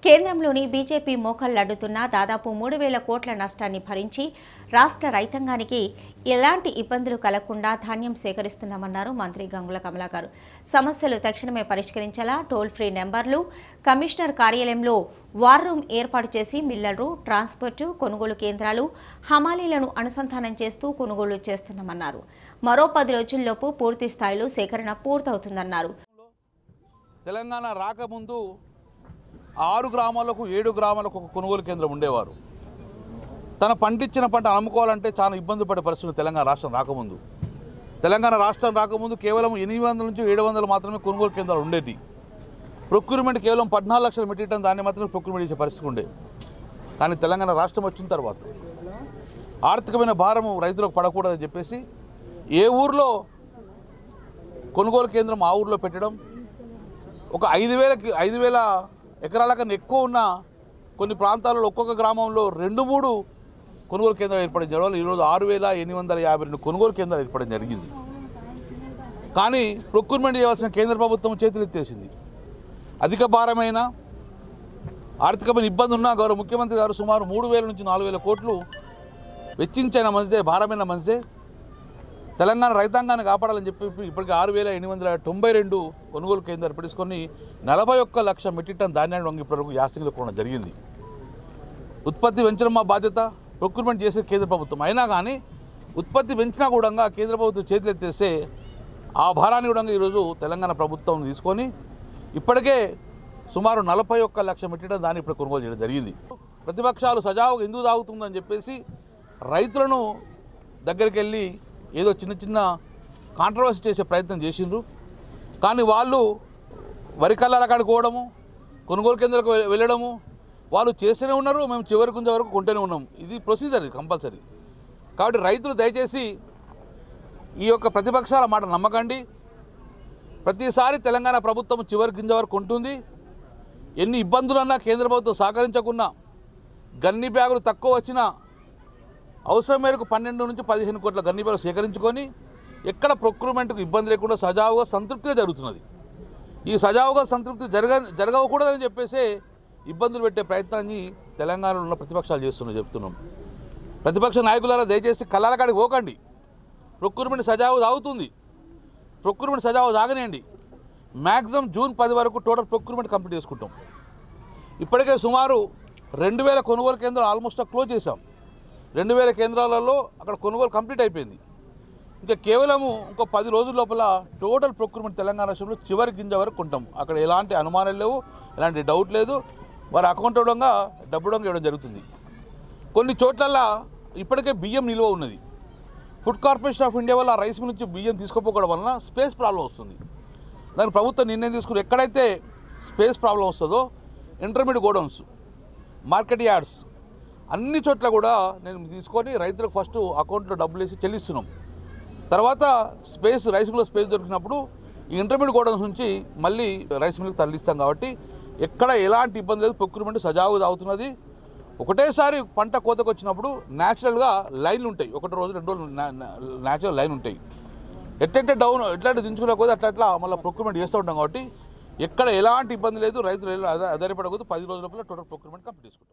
కేంద్రంలోని బీజేపీ మోకళ్లడ్డుతున్న దాదాపు మూడు వేల కోట్ల నష్టాన్ని భరించి రాష్ట్ర రైతాంగానికి ఎలాంటి ఇబ్బందులు కలగకుండా ధాన్యం సేకరిస్తున్నామన్నారు మంత్రి గంగుల కమలాకర్ సమస్యలు తక్షణమే పరిష్కరించేలా టోల్ ఫ్రీ నెంబర్లు కమిషనర్ కార్యాలయంలో వార్ రూమ్ ఏర్పాటు చేసి మిల్లర్లు ట్రాన్స్పోర్టు కొనుగోలు కేంద్రాలు హమాలీలను అనుసంధానం చేస్తూ కొనుగోలు చేస్తున్నామన్నారు మరో పది రోజుల్లోపు పూర్తి స్థాయిలో సేకరణ పూర్తవుతుందన్నారు తెలంగాణ రాకముందు ఆరు గ్రామాలకు ఏడు గ్రామాలకు ఒక కొనుగోలు కేంద్రం ఉండేవారు తన పండించిన పంట అమ్ముకోవాలంటే చాలా ఇబ్బంది పడే పరిస్థితులు తెలంగాణ రాష్ట్రం రాకముందు తెలంగాణ రాష్ట్రం రాకముందు కేవలం ఎనిమిది వందల నుంచి ఏడు వందలు మాత్రమే కొనుగోలు కేంద్రాలు ఉండేవి ప్రొక్యూర్మెంట్ కేవలం పద్నాలుగు లక్షల మెట్రిక్ టన్ దాన్ని మాత్రమే ప్రొక్యూర్మెంట్ చేసే పరిస్థితి ఉండే కానీ తెలంగాణ రాష్ట్రం వచ్చిన తర్వాత ఆర్థికమైన భారము రైతులకు పడకూడదని చెప్పేసి ఏ ఊర్లో కొనుగోలు కేంద్రం ఆ ఊర్లో పెట్టడం ఒక ఐదు వేలకి ఐదు వేల ఎకరాల కన్నా ఎక్కువ ఉన్న కొన్ని ప్రాంతాలలో ఒక్కొక్క గ్రామంలో రెండు మూడు కొనుగోలు కేంద్రాలు ఏర్పడడం జరగాలి ఈరోజు ఆరు వేల ఎనిమిది వందల యాభై రెండు కొనుగోలు కేంద్రాలు ఏర్పడడం జరిగింది కానీ ప్రొక్యూర్మెంట్ చేయవలసిన కేంద్ర ప్రభుత్వం చేతులు ఎత్తేసింది అధిక భారమైన ఆర్థికమైన ఇబ్బంది ఉన్న గౌరవ ముఖ్యమంత్రి గారు సుమారు మూడు వేల నుంచి నాలుగు వేల కోట్లు వెచ్చించిన మంచిదే భారమైన మంచిదే తెలంగాణ రైతాంగాన్ని కాపాడాలని చెప్పి ఇప్పటికి ఆరు వేల ఎనిమిది వందల తొంభై రెండు కొనుగోలు కేంద్రాలు పెట్టించుకొని నలభై ఒక్క లక్ష మెట్రిక్ టన్ ధాన్యాన్ని వంగి ఇప్పటివరకు యాసింగ్లో కూడా జరిగింది ఉత్పత్తి పెంచడం మా బాధ్యత ప్రొక్యూర్మెంట్ చేసే కేంద్ర ప్రభుత్వం అయినా కానీ ఉత్పత్తి పెంచినా కూడా కేంద్ర ప్రభుత్వం చేతులు ఎత్తేస్తే ఆ భారాన్ని కూడా ఈరోజు తెలంగాణ ప్రభుత్వం తీసుకొని ఇప్పటికే సుమారు నలభై ఒక్క లక్ష మెట్రిక్ టన్ దాన్ని ఇప్పుడు కొనుగోలు చేయడం జరిగింది ప్రతిపక్షాలు సజావుగా ఎందుకు తాగుతుందని చెప్పేసి రైతులను దగ్గరికి వెళ్ళి ఏదో చిన్న చిన్న కాంట్రవర్సీ చేసే ప్రయత్నం చేసిండ్రు కానీ వాళ్ళు వరి కళ్ళాల కాడికి పోవడము కొనుగోలు కేంద్రాలకు వె- వెళ్ళడము వాళ్ళు చేస్తూనే ఉన్నారు మేము చివరికి ఉంచే వరకు కొంటూనే ఉన్నాం ఇది ప్రొసీజర్ ఇది కంపల్సరీ కాబట్టి రైతులు దయచేసి ఈ యొక్క ప్రతిపక్షాల మాట నమ్మకండి ప్రతిసారి తెలంగాణ ప్రభుత్వం చివరి గింజ వరకు ఉంటుంది ఎన్ని ఇబ్బందులన్నా కేంద్ర ప్రభుత్వం సహకరించకున్నా గన్ని బ్యాగులు తక్కువ వచ్చినా అవసరం మేరకు పన్నెండు నుంచి పదిహేను కోట్ల గన్ని బ్యాగులు సేకరించుకొని ఎక్కడ ప్రొక్యూర్మెంట్కు ఇబ్బంది లేకుండా సజావుగా సంతృప్తిగా జరుగుతున్నది ఈ సజావుగా సంతృప్తి జరగ జరగకూడదని చెప్పేసి ఇబ్బందులు పెట్టే ప్రయత్నాన్ని తెలంగాణలో ఉన్న ప్రతిపక్షాలు చేస్తున్నాయి చెప్తున్నాం ప్రతిపక్ష నాయకులారా దయచేసి కళ్ళాల కాడికి పోకండి ప్రొక్యూర్మెంట్ సజావు సాగుతుంది ప్రొక్యూర్మెంట్ సజావు సాగనేయండి మ్యాక్సిమం జూన్ పది వరకు టోటల్ ప్రొక్యూర్మెంట్ కంప్లీట్ చేసుకుంటాం ఇప్పటికే సుమారు రెండు వేల కొనుగోలు కేంద్రాలు ఆల్మోస్ట్ క్లోజ్ చేశాం రెండు వేల కేంద్రాలలో అక్కడ కొనుగోలు కంప్లీట్ అయిపోయింది ఇంకా కేవలము ఇంకో పది రోజుల లోపల టోటల్ ప్రొక్యూర్మెంట్ తెలంగాణ రాష్ట్రంలో చివరి గింజ వరకు కొంటాం అక్కడ ఎలాంటి అనుమానాలు లేవు ఎలాంటి డౌట్ లేదు వారి అకౌంట్ ఇవ్వడంగా డబ్బు ఇవ్వడం ఇవ్వడం జరుగుతుంది కొన్ని చోట్లల్లో ఇప్పటికే బియ్యం నిల్వ ఉన్నది ఫుడ్ కార్పొరేషన్ ఆఫ్ ఇండియా వల్ల ఆ రైస్ మిల్ నుంచి బియ్యం తీసుకోపోవడం వలన స్పేస్ ప్రాబ్లం వస్తుంది దానికి ప్రభుత్వం నిర్ణయం తీసుకుని ఎక్కడైతే స్పేస్ ప్రాబ్లం వస్తుందో ఇంటర్మీడియట్ గోడౌన్స్ మార్కెట్ యార్డ్స్ అన్ని చోట్ల కూడా నేను తీసుకొని రైతులకు ఫస్ట్ అకౌంట్లో డబ్బులు వేసి చెల్లిస్తున్నాం తర్వాత స్పేస్ రైస్ మిల్లో స్పేస్ దొరికినప్పుడు ఈ ఇంటర్మీడియట్ గోడౌన్స్ నుంచి మళ్ళీ రైస్ మిల్కి తరలిస్తాం కాబట్టి ఎక్కడ ఎలాంటి ఇబ్బంది లేదు ప్రొక్యూర్మెంట్ సజావుగా అవుతున్నది ఒకటేసారి పంట కోతకు వచ్చినప్పుడు న్యాచురల్గా లైన్లు ఉంటాయి ఒకటి రోజు రెండు రోజులు న్యాచురల్ లైన్ ఉంటాయి ఎట్లంటే డౌన్ ఎట్లాంటి దించుకోలేకపోతే అట్లా అట్లా మళ్ళీ ప్రొక్యూర్మెంట్ చేస్తూ ఉంటాం కాబట్టి ఎక్కడ ఎలాంటి ఇబ్బంది లేదు రైతులు ఎలా ఆధారపడకూడదు పది రోజుల లోపల టోటల్ ప్రొక్యూర్మెంట్ కంప్లీట్ చేసుకుంటాం